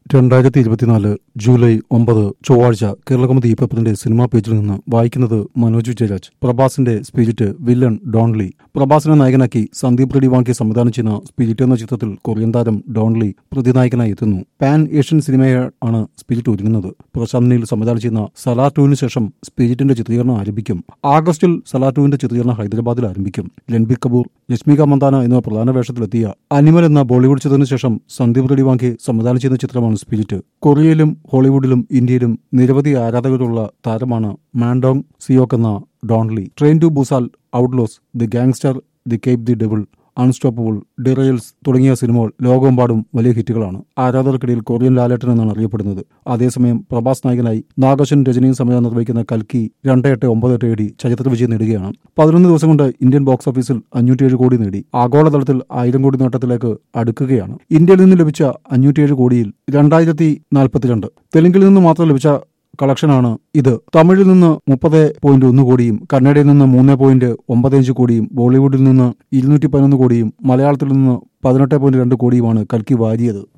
രണ്ടായിരത്തി ഇരുപത്തിനാല് ജൂലൈ ഒമ്പത് ചൊവ്വാഴ്ച കേരളകൗമുദി ഈ പേപ്പറിന്റെ സിനിമാ പേജിൽ നിന്ന് വായിക്കുന്നത് മനോജ് ജയരാജ് പ്രഭാസിന്റെ സ്പിരിറ്റ് വില്ലൻ ഡോൺലി പ്രഭാസിനെ നായകനാക്കി സന്ദീപ് റെഡ്ഡി വാങ്കി സംവിധാനം ചെയ്യുന്ന സ്പിരിറ്റ് എന്ന ചിത്രത്തിൽ കൊറിയൻ താരം ഡോൺലി പ്രതിനായകനായി എത്തുന്നു പാൻ ഏഷ്യൻ സിനിമയാണ് സ്പിരിറ്റ് ഒരുങ്ങുന്നത് പ്രശാന്ത് നീൽ സംവിധാനം ചെയ്യുന്ന സലാർ ടുവിന് ശേഷം സ്പിരിറ്റിന്റെ ചിത്രീകരണം ആരംഭിക്കും ആഗസ്റ്റിൽ സലാർ ടുവിന്റെ ചിത്രീകരണം ഹൈദരാബാദിൽ ആരംഭിക്കും രൺബീർ കപൂർ രശ്മിക മന്ദാന എന്നിവ പ്രധാന വേഷത്തിലെത്തിയ അനിമൽ എന്ന ബോളിവുഡ് ചിത്രത്തിന് ശേഷം സന്ദീപ് റെഡ്ഡി വാങ്കി സംവിധാനം ചെയ്യുന്ന ചിത്രമാണ് സ്പിരിറ്റ് കൊറിയയിലും ഹോളിവുഡിലും ഇന്ത്യയിലും നിരവധി ആരാധകരുള്ള താരമാണ് മാൻഡോങ് സിയോക്ക് എന്ന Don Lee train to Busan outlaws the gangster the cop the devil unstoppable derails തുടങ്ങിയ സിനിമകൾ ലോകമെമ്പാടും വലിയ ഹിറ്റുകളാണ് ആരാധകർക്കിടയിൽ കൊറിയൻ ലാലേട്ടൻ എന്നാണ് അറിയപ്പെടുന്നത് അതേസമയം പ്രഭാസ് നായകനായി നാഗേശൻ രജനിയും സംവിധാനം നിർവഹിക്കുന്ന കൽക്കി രണ്ട് എട്ട് ഒമ്പത് എട്ട് ഏടി ചരിത്ര വിജയം നേടുകയാണ് പതിനൊന്ന് ദിവസം കൊണ്ട് ഇന്ത്യൻ ബോക്സ് ഓഫീസിൽ അഞ്ഞൂറ്റിയേഴ് കോടി നേടി ആഗോളതലത്തിൽ ആയിരം കോടി നേട്ടത്തിലേക്ക് അടുക്കുകയാണ് ഇന്ത്യയിൽ നിന്ന് ലഭിച്ച അഞ്ഞൂറ്റിയേഴ് കോടിയിൽ രണ്ടായിരത്തി നാൽപ്പത്തിരണ്ട് തെലുങ്കിൽ നിന്ന് മാത്രം ലഭിച്ച കളക്ഷനാണ് ഇത് തമിഴിൽ നിന്ന് മുപ്പത് പോയിന്റ് ഒന്ന് കോടിയും കന്നഡയിൽ നിന്ന് മൂന്ന് പോയിന്റ് ഒമ്പത് അഞ്ച് കോടിയും ബോളിവുഡിൽ നിന്ന് ഇരുന്നൂറ്റി പതിനൊന്ന് കോടിയും മലയാളത്തിൽ നിന്ന് പതിനെട്ട് പോയിന്റ് രണ്ട് കോടിയുമാണ് കൽക്കി വാരിയത്